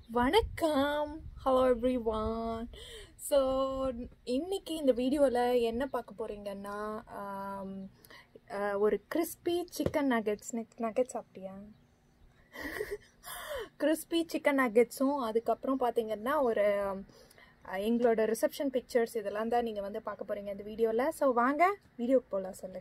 வணக்கம் hello every one so இன்னைக்கு இந்த வீடியோவில் என்ன பார்க்க போகிறீங்கன்னா ஆம், அஹ், ஒரு கிறிஸ்பி சிக்கன் நகெட்ஸ் நகெட்ஸ் சாப்பிட்டியா கிறிஸ்பி சிக்கன் நகெட்ஸும் அதுக்கப்புறம் பார்த்தீங்கன்னா ஒரு அஹ், எங்களோட ரிசப்ஷன் பிக்சர்ஸ் இதெல்லாம் தான் நீங்கள் வந்து பார்க்க போகிறீங்க இந்த வீடியோவில் ஸோ வாங்க வீடியோக்கு போகலாம் சொல்லு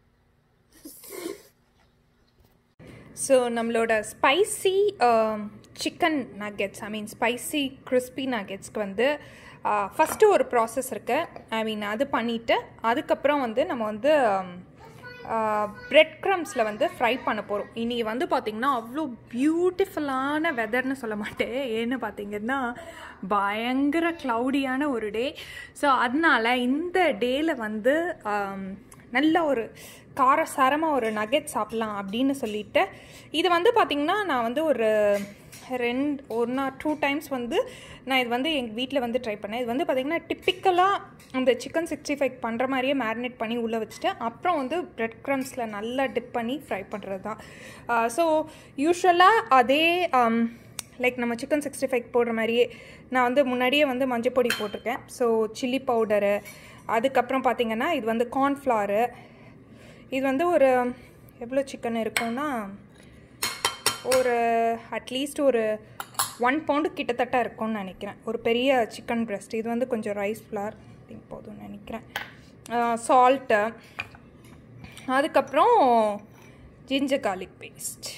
ஸோ நம்மளோட spicy chicken nuggets I mean spicy crispy நகெட்ஸ்க்கு வந்து ஃபஸ்ட்டு ஒரு ப்ராசஸ் இருக்குது ஐ மீன் அது பண்ணிவிட்டு அதுக்கப்புறம் வந்து நம்ம வந்து பிரெட் க்ரம்ஸில் வந்து ஃப்ரை பண்ண போகிறோம் இனி வந்து பார்த்திங்கன்னா அவ்வளோ பியூட்டிஃபுல்லான வெதர்னு சொல்ல மாட்டேன் ஏன்னு பார்த்தீங்கன்னா பயங்கர க்ளவுடியான ஒரு டே ஸோ அதனால இந்த டேயில் வந்து ஆம், நல்ல ஒரு காரசாரமாக ஒரு நகெட் சாப்பிட்லாம் அப்படின்னு சொல்லிட்டு இது வந்து பார்த்திங்கன்னா நான் வந்து ஒரு ரெண்டு ஒன் ஆர் டூ டைம்ஸ் வந்து நான் இது வந்து எங்கள் வீட்டில் வந்து ட்ரை பண்ணேன் இது வந்து பார்த்திங்கன்னா டிப்பிக்கலாக அந்த சிக்கன் சிக்ஸ்டி ஃபைவ் பண்ணுற மாதிரியே மேரினேட் பண்ணி உள்ளே வச்சுட்டு அப்புறம் வந்து பிரெட் க்ரம்ஸில் நல்லா டிப் பண்ணி ஃப்ரை பண்ணுறது தான் ஸோ யூஸ்வலாக அதே லைக் நம்ம சிக்கன் சிக்ஸ்டி ஃபைவ் போடுற மாதிரியே நான் வந்து முன்னாடியே வந்து மஞ்சள் பொடி போட்டிருக்கேன் ஸோ சில்லி பவுடரு அதுக்கப்புறம் பார்த்தீங்கன்னா இது வந்து கார்ன்ஃப்ளாரு இது வந்து ஒரு எவ்வளோ சிக்கன் இருக்கும்னா ஒரு அட்லீஸ்ட் ஒரு ஒன் பவுண்டு கிட்டத்தட்ட இருக்கும்னு நினைக்கிறேன் ஒரு பெரிய சிக்கன் breast இது வந்து கொஞ்சம் ரைஸ் ஃப்ளார் திங்க் போதும்னு நினைக்கிறேன் சால்ட்டு அதுக்கப்புறம் ஜிஞ்சர் garlic பேஸ்ட்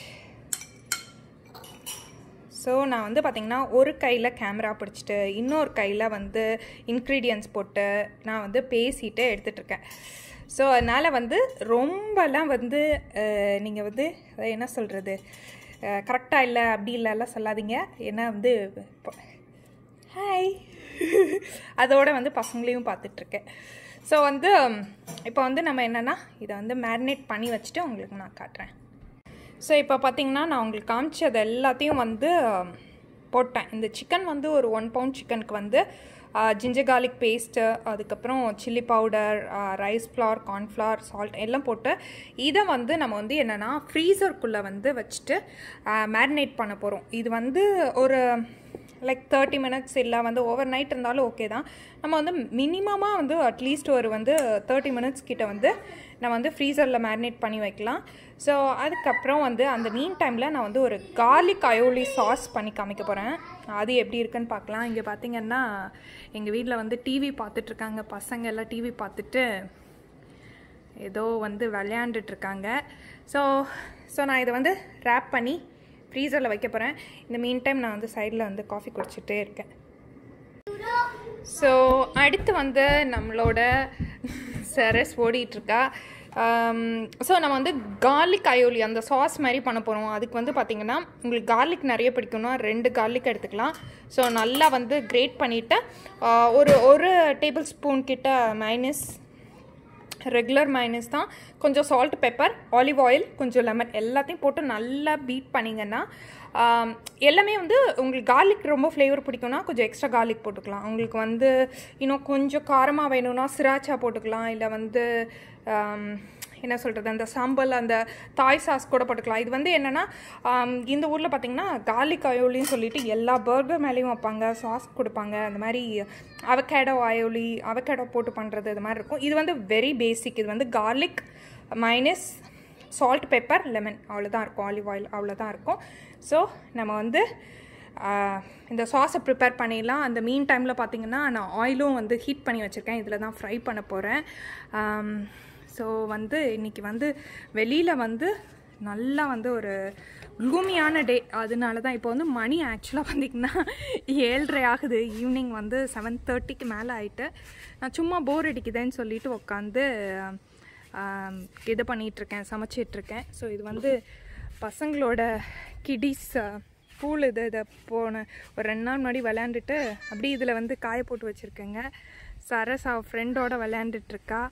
ஸோ நான் வந்து பார்த்திங்கன்னா ஒரு கையில் கேமரா பிடிச்சிட்டு இன்னொரு கையில் வந்து இன்க்ரீடியன்ஸ் போட்டு நான் வந்து பேசிட்டு எடுத்துகிட்ருக்கேன் ஸோ அதனால் வந்து ரொம்பலாம் வந்து நீங்கள் வந்து அதை என்ன சொல்கிறது கரெக்டாக இல்லை அப்படி இல்லைலாம் சொல்லாதீங்க ஏன்னா வந்து ஹாய் அதோட வந்து பசங்களையும் பார்த்துட்ருக்கேன் ஸோ வந்து இப்போ வந்து நம்ம என்னென்னா இதை வந்து மேரினேட் பண்ணி வச்சுட்டு உங்களுக்கு நான் காட்டுறேன் ஸோ இப்போ பார்த்தீங்கன்னா நான் உங்களுக்கு காமிச்சது எல்லாத்தையும் வந்து ஆம், போட்டேன் இந்த சிக்கன் வந்து ஒரு ஒன் பவுண்ட் சிக்கனுக்கு வந்து ஜிஞ்சர் garlic பேஸ்ட்டு அதுக்கப்புறம் chilli powder rice flour cornflour salt எல்லாம் போட்டு இதை வந்து நம்ம வந்து என்னென்னா ஃப்ரீசருக்குள்ளே வந்து வச்சுட்டு மேரினேட் பண்ண போகிறோம் இது வந்து ஒரு லைக் தேர்ட்டி மினிட்ஸ் இல்லை வந்து ஓவர் நைட் இருந்தாலும் ஓகே தான் நம்ம வந்து மினிமமாக வந்து அட்லீஸ்ட் ஒரு வந்து தேர்ட்டி மினிட்ஸ் கிட்ட வந்து நம்ம வந்து ஃப்ரீசரில் மேரினேட் பண்ணி வைக்கலாம் ஸோ அதுக்கப்புறம் வந்து அந்த மீன் டைமில் நான் வந்து ஒரு garlic அயோலி சாஸ் பண்ணி காமிக்க போகிறேன் அது எப்படி இருக்குன்னு பார்க்கலாம் இங்கே பார்த்தீங்கன்னா எங்கள் வீட்டில் வந்து டிவி பார்த்துட்ருக்காங்க பசங்க எல்லாம் டிவி பார்த்துட்டு ஏதோ வந்து விளையாண்டுட்டு இருக்காங்க ஸோ ஸோ நான் இதை வந்து ரேப் பண்ணி ஃப்ரீசரில் வைக்க போகிறேன் இந்த மீன் டைம் நான் வந்து சைடில் வந்து காஃபி குடிச்சிட்டே இருக்கேன் ஸோ அடுத்து வந்து நம்மளோட சரஸ் ஓடிட்டுருக்கா ஸோ நம்ம வந்து garlic அயோலி அந்த சாஸ் மாதிரி பண்ண போகிறோம் அதுக்கு வந்து பார்த்திங்கன்னா உங்களுக்கு garlic நிறைய பிடிக்கும்னா ரெண்டு garlic எடுத்துக்கலாம் ஸோ நல்லா வந்து கிரேட் பண்ணிவிட்டு ஒரு ஒரு டேபிள் ஸ்பூன் கிட்ட மைனஸ் ரெகுலர் மைனஸ் தான் கொஞ்சம் சால்ட் பெப்பர் ஆலிவ் ஆயில் கொஞ்சம் லெமன் எல்லாத்தையும் போட்டு நல்லா பீட் பண்ணிங்கன்னா ஆம், எல்லாமே வந்து உங்களுக்கு garlic ரொம்ப ஃப்ளேவர் பிடிக்கும்னா கொஞ்சம் எக்ஸ்ட்ரா garlic போட்டுக்கலாம் உங்களுக்கு வந்து இன்னும் கொஞ்சம் காரமாக வேணும்னா சிராச்சா போட்டுக்கலாம் இல்லை வந்து ஆம், என்ன சொல்கிறது அந்த சாம்பல் அந்த தாய் சாஸ் கூட போட்டுக்கலாம் இது வந்து என்னென்னா இந்த ஊரில் பார்த்தீங்கன்னா garlic அயோலின்னு சொல்லிட்டு எல்லா பர்கர் மேலேயும் வைப்பாங்க சாஸ் கொடுப்பாங்க அந்த மாதிரி அவகேடோ அயோலி அவகேடோ போட்டு பண்ணுறது இது மாதிரி இருக்கும் இது வந்து வெரி பேசிக் இது வந்து garlic mayonnaise salt pepper lemon அவ்வளோதான் இருக்கும் ஆலிவ் ஆயில் அவ்வளோதான் இருக்கும் ஸோ நம்ம வந்து ஆஹ், இந்த சாஸை ப்ரிப்பேர் பண்ணிடலாம் அந்த மீன் டைமில் பார்த்தீங்கன்னா நான் ஆயிலும் வந்து ஹீட் பண்ணி வச்சுருக்கேன் இதில் தான் ஃப்ரை பண்ண போகிறேன் ஸோ வந்து இன்றைக்கி வந்து வெளியில் வந்து நல்லா வந்து ஒரு க்ளூமியான டே அதனால தான் இப்போ வந்து மணி ஆக்சுவலாக பார்த்திங்கன்னா ஏழ்ரை ஆகுது ஈவினிங் வந்து செவன் தேர்ட்டிக்கு மேலே ஆயிட்டு நான் சும்மா போர் அடிக்குதுன்னு சொல்லிட்டு உட்காந்து ஆம், இது பண்ணிகிட்ருக்கேன் சமைச்சிட்ருக்கேன் ஸோ இது வந்து பசங்களோட கிடிஸ் பூல் இது இதை போன ஒரு ரெண்டு நாள் முன்னாடி விளையாண்டுட்டு அப்படியே இதில் வந்து காய போட்டு வச்சுருக்கேங்க சரஸ் அவ ஃப்ரெண்டோட விளையாண்டுட்ருக்கா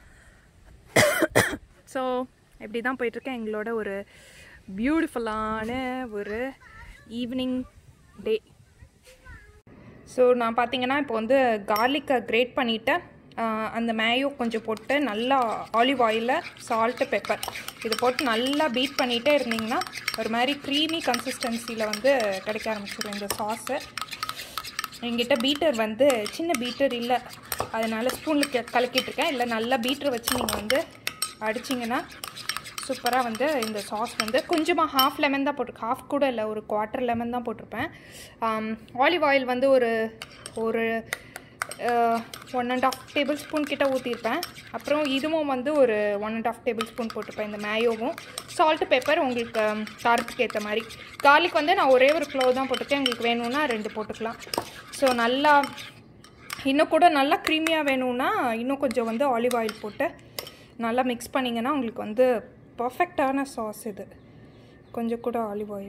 ஸோ இப்படி தான் போயிட்டுருக்கேன் எங்களோட ஒரு பியூட்டிஃபுல்லான ஒரு ஈவினிங் டே ஸோ நான் பார்த்தீங்கன்னா இப்போ வந்து கார்லிக்கை கிரேட் பண்ணிவிட்டேன் அந்த மேயோ கொஞ்சம் போட்டு நல்லா ஆலிவ் ஆயிலில் சால்ட்டு பெப்பர் இது போட்டு நல்லா பீட் பண்ணிகிட்டே இருந்தீங்கன்னா ஒரு மாதிரி க்ரீமி கன்சிஸ்டன்சியில் வந்து கிடைக்க ஆரம்பிச்சிடும் இந்த சாஸு என்கிட்ட பீட்டர் வந்து சின்ன பீட்டர் இல்லை அதனால் ஸ்பூனில் க கலக்கிட்டுருக்கேன் இல்லை நல்லா பீட்டர் வச்சு நீங்கள் வந்து அடிச்சிங்கன்னா சூப்பராக வந்து இந்த சாஸ் வந்து கொஞ்சமாக ஹாஃப் லெமன் தான் போட்டிருக்கேன் ஹாஃப் கூட இல்லை ஒரு குவார்ட்டர் லெமன் தான் போட்டிருப்பேன் ஆலிவ் ஆயில் வந்து ஒரு ஒரு one and half table spoon கிட்ட ஊற்றிருப்பேன் அப்புறம் இதுவும் வந்து ஒரு one and half table spoon போட்டிருப்பேன் இந்த மேயோவும் சால்ட்டு பேப்பர் உங்களுக்கு காரத்துக்கு ஏற்ற மாதிரி கார்லிக் வந்து நான் ஒரே ஒரு க்ளோவ் தான் போட்டிருக்கேன் உங்களுக்கு வேணும்னா ரெண்டு போட்டுக்கலாம் ஸோ நல்லா இன்னும் கூட நல்லா க்ரீமியாக வேணும்னா இன்னும் கொஞ்சம் வந்து ஆலிவ் ஆயில் போட்டு நல்லா மிக்ஸ் பண்ணிங்கன்னா உங்களுக்கு வந்து பர்ஃபெக்டான சாஸ் இது கொஞ்சம் கூட ஆலிவ் ஆயில்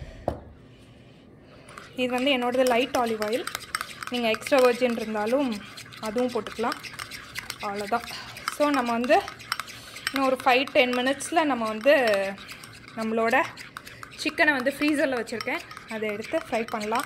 இது வந்து என்னோடது லைட் ஆலிவ் ஆயில் நீங்கள் எக்ஸ்ட்ரா வர்ஜின் இருந்தாலும் அதுவும் போட்டுக்கலாம் அவ்வளோதான் ஸோ நம்ம வந்து இன்னும் ஒரு ஃபைவ் டென் மினிட்ஸில் நம்ம வந்து நம்மளோட சிக்கனை வந்து ஃப்ரீசரில் வச்சுருக்கேன் அதை எடுத்து ஃப்ரை பண்ணலாம்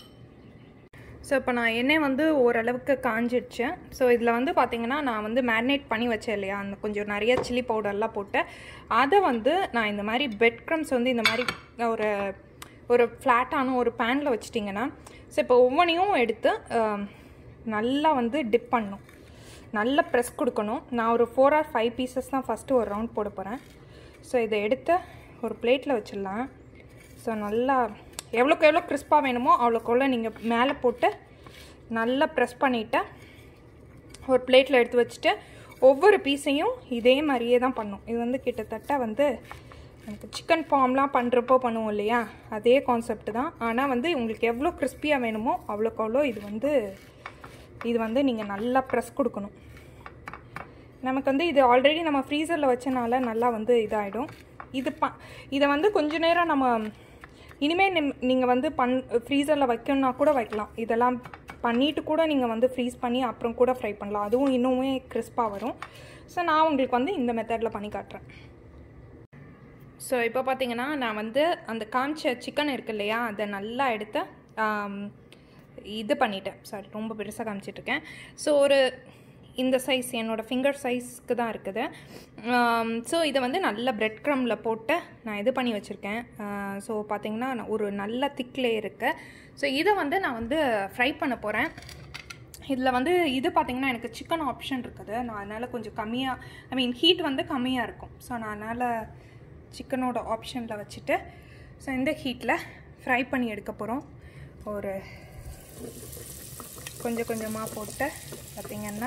ஸோ இப்போ நான் எண்ணெய் வந்து ஓரளவுக்கு காஞ்சிடுச்சு ஸோ இதில் வந்து பார்த்திங்கன்னா நான் வந்து மேரினேட் பண்ணி வச்சேன் இல்லையா அந்த கொஞ்சம் நிறைய சில்லி பவுடர்லாம் போட்டு அதை வந்து நான் இந்த மாதிரி பெட் க்ரம்ஸ் வந்து இந்த மாதிரி ஒரு ஒரு ஃப்ளாட்டான ஒரு பேனில் வச்சிட்டிங்கன்னா ஸோ இப்போ ஒவ்வொன்றையும் எடுத்து நல்லா வந்து டிப் பண்ணும் நல்லா ப்ரெஸ் கொடுக்கணும் நான் ஒரு ஃபோர் ஆர் ஃபைவ் பீசஸ் தான் ஃபஸ்ட்டு ஒரு ரவுண்ட் போட போகிறேன் ஸோ இதை எடுத்து ஒரு பிளேட்டில் வச்சிடலாம் ஸோ நல்லா எவ்வளோக்கு எவ்வளோ கிறிஸ்பாக வேணுமோ அவ்வளோக்கு எவ்வளோ நீங்கள் மேலே போட்டு நல்லா ப்ரெஸ் பண்ணிவிட்டு ஒரு பிளேட்டில் எடுத்து வச்சுட்டு ஒவ்வொரு பீஸையும் இதே மாதிரியே தான் பண்ணும் இது வந்து கிட்டத்தட்ட வந்து நமக்கு சிக்கன் ஃபார்ம்லாம் பண்ணுறப்போ பண்ணுவோம் இல்லையா அதே கான்செப்ட் தான் ஆனால் வந்து உங்களுக்கு எவ்வளோ கிறிஸ்பியாக வேணுமோ அவ்வளோக்கு அவ்வளோ இது வந்து இது வந்து நீங்கள் நல்லா ப்ரெஸ் கொடுக்கணும் நமக்கு வந்து இது ஆல்ரெடி நம்ம ஃப்ரீசரில் வச்சனால நல்லா வந்து இதாகிடும் இது ப இதை வந்து கொஞ்ச நேரம் நம்ம இனிமேல் நிம் நீங்கள் வந்து பண் ஃப்ரீசரில் வைக்கணுன்னா கூட வைக்கலாம் இதெல்லாம் பண்ணிவிட்டு கூட நீங்கள் வந்து ஃப்ரீஸ் பண்ணி அப்புறம் கூட ஃப்ரை பண்ணலாம் அதுவும் இன்னுமே கிறிஸ்பாக வரும் ஸோ நான் உங்களுக்கு வந்து இந்த மெத்தடில் பண்ணி காட்டுறேன் ஸோ இப்போ பார்த்தீங்கன்னா நான் வந்து அந்த காமிச்ச சிக்கன் இருக்கு இல்லையா அதை நல்லா எடுத்து இது பண்ணிட்டேன் சாரி ரொம்ப பெருசாக காமிச்சிட்ருக்கேன் ஸோ ஒரு இந்த சைஸ் என்னோடய ஃபிங்கர் சைஸ்க்கு தான் இருக்குது ஸோ இதை வந்து நல்ல பிரெட் க்ரம்மில் போட்டு நான் இது பண்ணி வச்சுருக்கேன் ஸோ பார்த்திங்கன்னா ஒரு நல்ல திக்லே இருக்குது ஸோ இதை வந்து நான் வந்து ஃப்ரை பண்ண போகிறேன் இதில் வந்து இது பார்த்திங்கன்னா எனக்கு சிக்கன் ஆப்ஷன் இருக்குது நான் அதனால் கொஞ்சம் கம்மியாக ஐ மீன் ஹீட் வந்து கம்மியாக இருக்கும் ஸோ நான் அதனால் சிக்கனோட ஆப்ஷனில் வச்சுட்டு ஸோ இந்த ஹீட்டில் ஃப்ரை பண்ணி எடுக்க போகிறோம் ஒரு கொஞ்சம் கொஞ்சமாக போட்டு பார்த்திங்கன்னா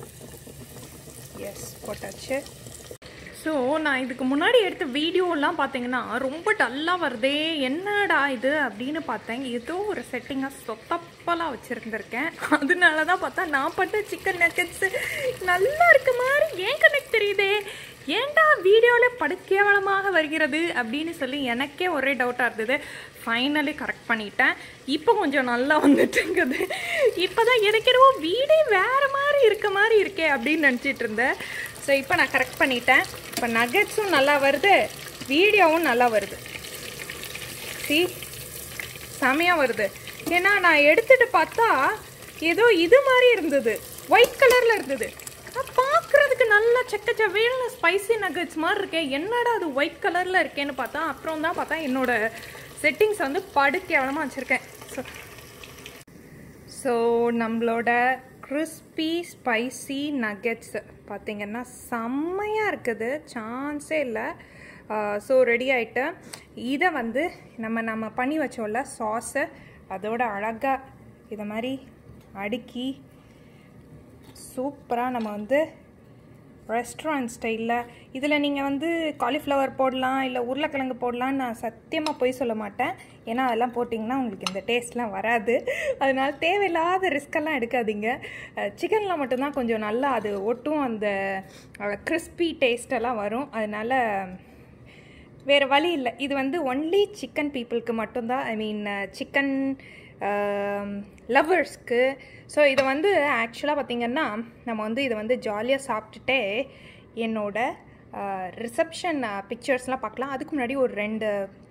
எஸ் போட்டாச்சு ஸோ நான் இதுக்கு முன்னாடி எடுத்த வீடியோலாம் பார்த்தீங்கன்னா ரொம்ப டல்லாக வருதே என்னடா இது அப்படின்னு பார்த்தேன் ஏதோ ஒரு செட்டிங்காக சொத்தப்பெல்லாம் வச்சுருந்துருக்கேன் அதனால தான் பார்த்தா நான் பட்ட சிக்கன் நக்கெட்ஸு நல்லா இருக்க மாதிரி ஏன் கணக்கு தெரியுதே ஏன்டா வீடியோவில் படுக்கேவலமாக வருகிறது அப்படின்னு சொல்லி எனக்கே ஒரே டவுட்டாக இருந்தது ஃபைனலி கரெக்ட் பண்ணிட்டேன் இப்போ கொஞ்சம் நல்லா வந்துட்டுங்குது இப்போ தான் எனக்கு என்னவோ வீடே வேறு மாதிரி இருக்க மாதிரி இருக்கே அப்படின்னு நினச்சிட்டு இருந்தேன் ஸோ இப்போ நான் கரெக்ட் பண்ணிட்டேன் இப்போ நகட்ஸும் நல்லா வருது வீடியோவும் நல்லா வருது சி செமையாக வருது ஏன்னா நான் எடுத்துகிட்டு பார்த்தா ஏதோ இது மாதிரி இருந்தது ஒயிட் கலரில் இருந்தது பார்க்குறதுக்கு நல்லா செக்க செவ்வேல்னு ஸ்பைசி நகட்ஸ் மாதிரி இருக்கே என்னடா அது ஒயிட் கலரில் இருக்கேன்னு பார்த்தா அப்புறம் தான் பார்த்தா என்னோட செட்டிங்ஸ் வந்து படு கேவலமாக வச்சுருக்கேன் ஸோ ஸோ நம்மளோட கிறிஸ்பி ஸ்பைசி நகெட்ஸ் பார்த்திங்கன்னா செம்மையாக இருக்குது சான்ஸே இல்லை ஸோ ரெடி ஆகிட்டு இதை வந்து நம்ம நம்ம பண்ணி வச்சோம்ல சாஸை அதோட அழகாக இதை மாதிரி அடுக்கி சூப்பராக நம்ம வந்து ரெஸ்டாரண்ட் ஸ்டைலில் இதில் நீங்கள் வந்து காலிஃப்ளவர் போடலாம் இல்லை உருளைக்கிழங்கு போடலான்னு நான் சத்தியமாக போய் சொல்ல மாட்டேன் ஏன்னா அதெல்லாம் போட்டிங்கன்னா உங்களுக்கு இந்த டேஸ்ட்லாம் வராது அதனால் தேவையில்லாத ரிஸ்கெல்லாம் எடுக்காதீங்க சிக்கனில் மட்டும்தான் கொஞ்சம் நல்லா அது ஒட்டும் அந்த கிறிஸ்பி டேஸ்டெல்லாம் வரும் அதனால் வேறு வழி இல்லை இது வந்து ஒன்லி சிக்கன் பீப்புளுக்கு மட்டும்தான் ஐ மீன் சிக்கன் லவ்வர்ஸ்க்கு ஸோ இதை வந்து ஆக்சுவலாக பார்த்திங்கன்னா நம்ம வந்து இதை வந்து ஜாலியாக சாப்பிட்டுட்டே என்னோட ரிசப்ஷன் பிக்சர்ஸ்லாம் பார்க்கலாம் அதுக்கு முன்னாடி ஒரு ரெண்டு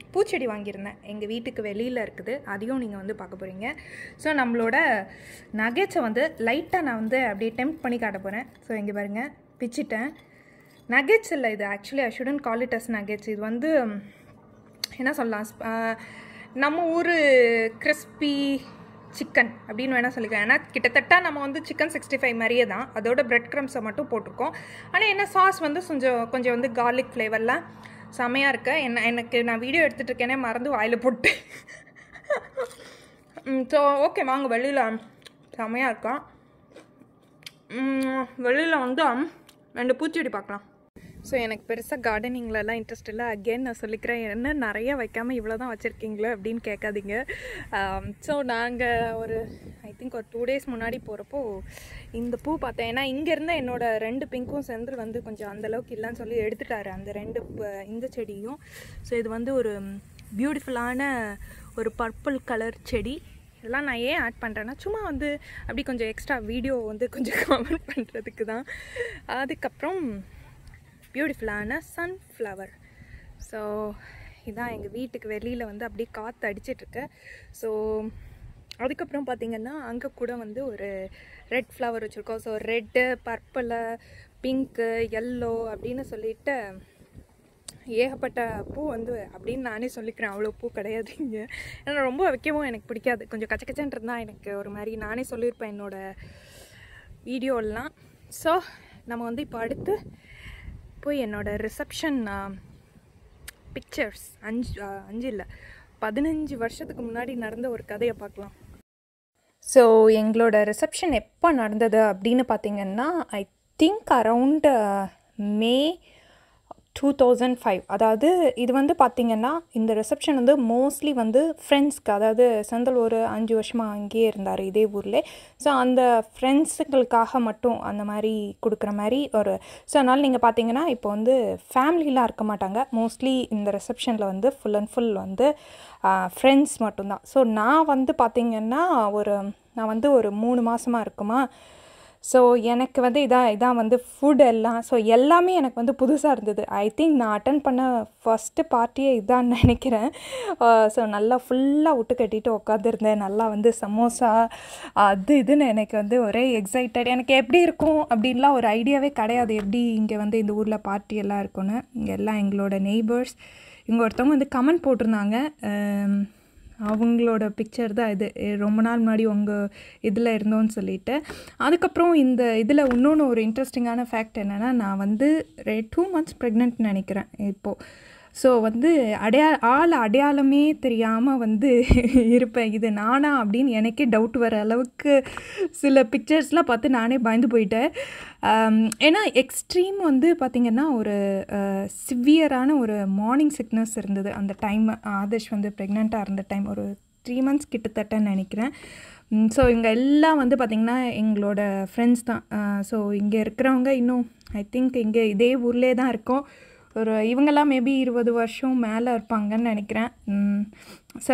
பூச்செடி வாங்கியிருந்தேன் எங்கள் வீட்டுக்கு வெளியில் இருக்குது அதையும் நீங்கள் வந்து பார்க்க போகிறீங்க ஸோ நம்மளோட நகேட்ஸை வந்து லைட்டாக நான் வந்து அப்படியே டெம்ப் பண்ணி காட்ட போகிறேன் ஸோ இங்கே பாருங்கள் பிச்சிட்டேன் நகெட்ஸ் இல்லை இது actually I shouldn't call it as nuggets இது வந்து என்ன சொல்லலாம் ஆஹ், நம்ம ஊர் கிறிஸ்பி சிக்கன் அப்படின்னு வேணால் சொல்லிக்கலாம் ஏன்னா கிட்டத்தட்ட நம்ம வந்து சிக்கன் சிக்ஸ்டி ஃபைவ் மாதிரியே தான் அதோட பிரெட் க்ரம்ஸை மட்டும் போட்டிருக்கோம் ஆனால் என்ன சாஸ் வந்து கொஞ்சம் கொஞ்சம் வந்து கார்லிக் ஃப்ளேவர்லாம் செமையாக இருக்கு என்ன எனக்கு நான் வீடியோ எடுத்துகிட்டு இருக்கேனே மறந்து வாயில் போட்டு ஸோ ஓகே வாங்க வெளியில் செமையாக இருக்கான் வெளியில் வந்து ரெண்டு பூச்செடி பார்க்கலாம் ஸோ எனக்கு பெருசாக கார்டனிங்லலாம் இன்ட்ரெஸ்ட் இல்லை அகெயின் நான் சொல்லிக்கிறேன் என்ன நிறைய வைக்காமல் இவ்வளோ தான் வச்சுருக்கீங்களே அப்படின்னு கேட்காதீங்க ஸோ நாங்கள் ஒரு ஐ திங்க் ஒரு டூ டேஸ் முன்னாடி போகிறப்போ இந்த பூ பார்த்தேன் ஏன்னா இங்கேருந்து என்னோட ரெண்டு பிங்க்கும் செந்தில் வந்து கொஞ்சம் அந்தளவுக்கு இல்லைன்னு சொல்லி எடுத்துட்டாரு அந்த ரெண்டு ப- இந்த செடியும் ஸோ இது வந்து ஒரு பியூட்டிஃபுல்லான ஒரு பர்பிள் கலர் செடி இதெல்லாம் நான் ஏன் ஆட் பண்ணுறேன்னா சும்மா வந்து அப்படி கொஞ்சம் எக்ஸ்ட்ரா வீடியோ வந்து கொஞ்சம் கமெண்ட் பண்ணுறதுக்கு தான் அதுக்கப்புறம் பியூட்டிஃபுல்லான சன்ஃப்ளவர் ஸோ இதான் எங்கள் வீட்டுக்கு வெளியில் வந்து அப்படியே காற்று அடிச்சிட்ருக்கு ஸோ அதுக்கப்புறம் பார்த்திங்கன்னா அங்கே கூட வந்து ஒரு ரெட் ஃப்ளவர் வச்சுருக்கோம் so red purple pink yellow அப்படின்னு சொல்லிட்டு ஏகப்பட்ட பூ வந்து அப்படின்னு நானே சொல்லிக்கிறேன் அவ்வளோ பூ கிடையாது இங்கே ஏன்னா ரொம்ப வைக்கவும் எனக்கு பிடிக்காது கொஞ்சம் கச்ச கச்சன்னு இருந்தால் எனக்கு ஒரு மாதிரி நானே சொல்லியிருப்பேன் என்னோட வீடியோலாம் ஸோ நம்ம வந்து இப்போ அடுத்து போய் என்னோட ரிசப்ஷன் பிக்சர்ஸ் அஞ்சு ஆஹ், அஞ்சு இல்லை பதினஞ்சு வருஷத்துக்கு முன்னாடி நடந்த ஒரு கதையை பார்க்கலாம் ஸோ எங்களோட ரிசப்ஷன் எப்போ நடந்தது அப்படின்னு பார்த்தீங்கன்னா I think around May two thousand five அதாவது இது வந்து பார்த்திங்கன்னா இந்த ரிசப்ஷன் வந்து மோஸ்ட்லி வந்து ஃப்ரெண்ட்ஸ்க்கு அதாவது செந்தில் ஒரு அஞ்சு வருஷமாக அங்கேயே இருந்தார் இதே ஊரில் ஸோ அந்த ஃப்ரெண்ட்ஸுங்களுக்காக மட்டும் அந்த மாதிரி கொடுக்குற மாதிரி ஒரு ஸோ அதனால் நீங்கள் பார்த்தீங்கன்னா இப்போ வந்து ஃபேமிலிலாம் இருக்க மாட்டாங்க மோஸ்ட்லி இந்த ரிசப்ஷனில் வந்து ஃபுல் அண்ட் ஃபுல் வந்து ஃப்ரெண்ட்ஸ் மட்டும்தான் ஸோ நான் வந்து பார்த்திங்கன்னா ஒரு நான் வந்து ஒரு மூணு மாதமாக இருக்குமா ஸோ எனக்கு வந்து இதான் இதான் வந்து ஃபுட் எல்லாம் ஸோ எல்லாமே எனக்கு வந்து புதுசாக இருந்தது ஐ திங்க் நான் அட்டன் பண்ண ஃபஸ்ட்டு பார்ட்டியே இதான் நினைக்கிறேன் ஸோ நல்லா ஃபுல்லாக விட்டு கட்டிட்டு உட்காந்துருந்தேன் நல்லா வந்து சமோசா அது இதுன்னு எனக்கு வந்து ஒரே எக்ஸைட்டட் எனக்கு எப்படி இருக்கும் அப்படின்லாம் ஒரு ஐடியாவே கிடையாது எப்படி இங்கே வந்து இந்த ஊரில் பார்ட்டி எல்லாம் இருக்கும்னு இங்கே எல்லாம் எங்களோட நெய்பர்ஸ் இங்கே ஒருத்தவங்க வந்து கமெண்ட் போட்டிருந்தாங்க அம், அவங்களோட பிக்சர் தான் இது எ, ரொம்ப நாள் முன்னாடி உங்கள் இதில் இருந்தோன்னு சொல்லிட்டு அதுக்கப்புறம் இந்த இதில் இன்னொன்று ஒரு இன்ட்ரெஸ்டிங்கான ஃபேக்ட் என்னென்னா நான் வந்து டூ மந்த்ஸ் ப்ரெக்னென்ட் நினைக்கிறேன் இப்போது ஸோ வந்து அடையா ஆள் அடையாளமே தெரியாமல் வந்து இருப்பேன் இது நானா அப்படின்னு எனக்கே டவுட் வர அளவுக்கு சில பிக்சர்ஸ்லாம் பார்த்து நானே பயந்து போயிட்டேன் ஆம், ஏன்னா எக்ஸ்ட்ரீம் வந்து பார்த்திங்கன்னா ஒரு சிவியரான ஒரு மார்னிங் சிக்னஸ் இருந்தது அந்த டைம் ஆதர்ஷ் வந்து ப்ரெக்னெண்ட்டாக இருந்த டைம் ஒரு த்ரீ மந்த்ஸ் கிட்டத்தட்டன்னு நினைக்கிறேன் ஸோ இங்கே எல்லாம் வந்து பார்த்திங்கன்னா எங்களோட ஃப்ரெண்ட்ஸ் தான் ஸோ இங்கே இருக்கிறவங்க இன்னும் ஐ திங்க் இங்கே இதே ஊர்லேயே தான் இருக்கோம் ஒரு இவங்கெல்லாம் மேபி இருபது வருஷம் மேலே இருப்பாங்கன்னு நினைக்கிறேன் ஸோ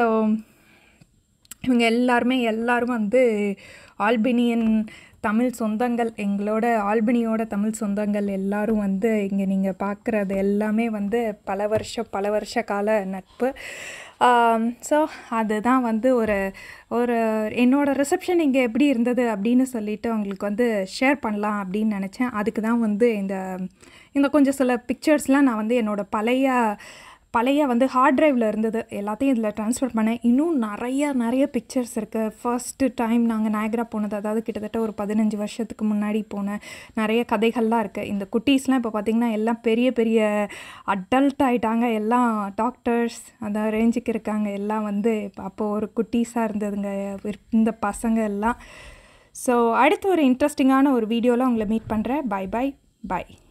இவங்க எல்லாருமே எல்லாரும் வந்து ஆல்பினியன் தமிழ் சொந்தங்கள் எங்களோட ஆல்பினியோட தமிழ் சொந்தங்கள் எல்லாரும் வந்து இங்கே நீங்கள் பார்க்குறது எல்லாமே வந்து பல வருஷம் பல வருஷ கால நட்பு ஸோ அதுதான் வந்து ஒரு ஒரு என்னோட ரிசப்ஷன் இங்கே எப்படி இருந்தது அப்படின்னு சொல்லிட்டு உங்களுக்கு வந்து ஷேர் பண்ணலாம் அப்படின்னு நினச்சேன் அதுக்கு தான் வந்து இந்த இந்த கொஞ்சம் சில பிக்சர்ஸ்லாம் நான் வந்து என்னோட பழைய பழைய வந்து ஹார்ட் டிரைவில் இருந்தது எல்லாத்தையும் இதில் ட்ரான்ஸ்ஃபர் பண்ணேன் இன்னும் நிறைய நிறைய பிக்சர்ஸ் இருக்குது ஃபர்ஸ்ட்டு டைம் நாங்கள் நாயகரா போனது அதாவது கிட்டத்தட்ட ஒரு பதினஞ்சு வருஷத்துக்கு முன்னாடி போன நிறைய கதைகள்லாம் இருக்குது இந்த குட்டீஸ்லாம் இப்போ பார்த்திங்கன்னா எல்லாம் பெரிய பெரிய அடல்ட் ஆகிட்டாங்க எல்லாம் டாக்டர்ஸ் அந்த ரேஞ்சுக்கு இருக்காங்க எல்லாம் வந்து அப்போது ஒரு குட்டீஸாக இருந்ததுங்க இந்த பசங்க எல்லாம் ஸோ அடுத்து ஒரு இன்ட்ரெஸ்டிங்கான ஒரு வீடியோவில் உங்களை மீட் பண்ணுறேன் பை பை பை